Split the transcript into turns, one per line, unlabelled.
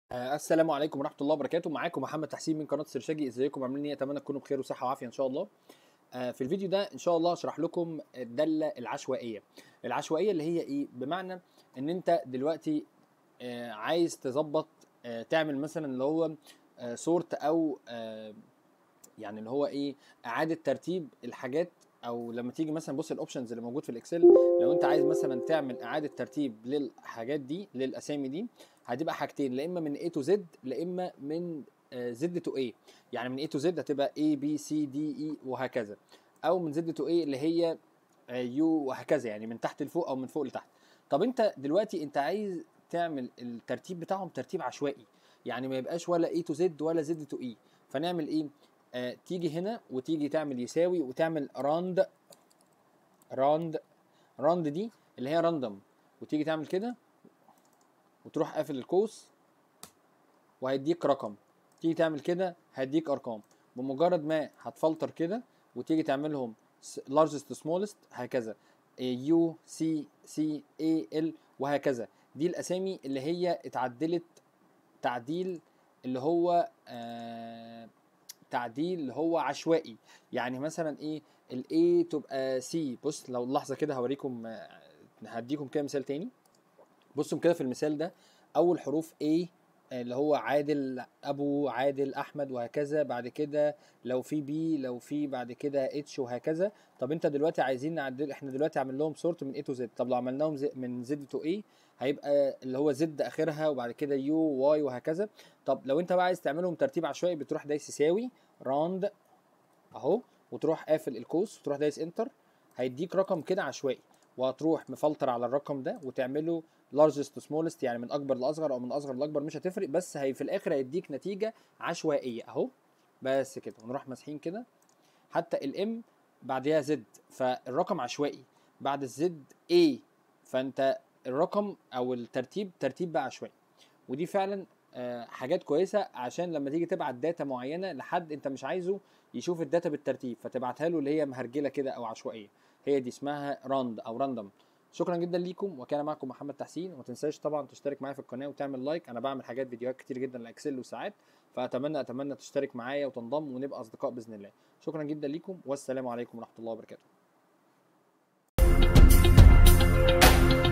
آه، السلام عليكم ورحمه الله وبركاته معاكم محمد تحسين من قناه سرشاجي ازيكم عاملين ايه اتمنى تكونوا بخير وصحه وعافيه ان شاء الله آه، في الفيديو ده ان شاء الله اشرح لكم الداله العشوائيه العشوائيه اللي هي ايه بمعنى ان انت دلوقتي آه، عايز تظبط آه، تعمل مثلا اللي هو سورت او آه، يعني اللي هو ايه اعاده ترتيب الحاجات او لما تيجي مثلا بص الاوبشنز اللي موجود في الاكسل لو انت عايز مثلا تعمل اعاده ترتيب للحاجات دي للاسامي دي هتبقى حاجتين لا اما من A to Z لا اما من آه، Z to A يعني من A to Z هتبقى A B C D E وهكذا او من Z to A اللي هي آه، U وهكذا يعني من تحت لفوق او من فوق لتحت طب انت دلوقتي انت عايز تعمل الترتيب بتاعهم ترتيب عشوائي يعني ما يبقاش ولا A to Z ولا Z to E فنعمل ايه آه تيجي هنا وتيجي تعمل يساوي وتعمل راند راند راند دي اللي هي راندوم وتيجي تعمل كده وتروح قافل القوس وهيديك رقم تيجي تعمل كده هيديك ارقام بمجرد ما هتفلتر كده وتيجي تعملهم largest smallest هكذا يو سي سي اي ال وهكذا دي الاسامي اللي هي اتعدلت تعديل اللي هو آه تعديل اللي هو عشوائي يعني مثلا ايه الاي تبقى سي بص لو لحظه كده هوريكم آه، هديكم كده مثال تاني بصوا كده في المثال ده اول حروف A اللي هو عادل ابو عادل احمد وهكذا بعد كده لو في بي لو في بعد كده اتش وهكذا طب انت دلوقتي عايزين نعدل احنا دلوقتي عامل لهم سورت من A تو Z طب لو عملناهم زي- من Z تو A هيبقى اللي هو Z اخرها وبعد كده يو واي وهكذا طب لو انت بقى عايز تعملهم ترتيب عشوائي بتروح دايس يساوي راند اهو وتروح قافل القوس وتروح دايس انتر هيديك رقم كده عشوائي وهتروح مفلتر على الرقم ده وتعمله largest to smallest يعني من اكبر لاصغر او من اصغر لاكبر مش هتفرق بس هي في الاخر هيديك نتيجه عشوائيه اهو بس كده ونروح ماسحين كده حتى الام بعدها زد فالرقم عشوائي بعد الزد A فانت الرقم او الترتيب ترتيب بقى عشوائي ودي فعلا آه، حاجات كويسه عشان لما تيجي تبعت داتا معينه لحد انت مش عايزه يشوف الداتا بالترتيب فتبعتها له اللي هي مهرجله كده او عشوائيه هي دي اسمها راند او راندوم شكرا جدا ليكم وكان معكم محمد تحسين وما تنساش طبعا تشترك معايا في القناه وتعمل لايك انا بعمل حاجات فيديوهات كتير جدا لاكسل وساعات فاتمنى اتمنى تشترك معايا وتنضم ونبقى اصدقاء باذن الله شكرا جدا ليكم والسلام عليكم ورحمه الله وبركاته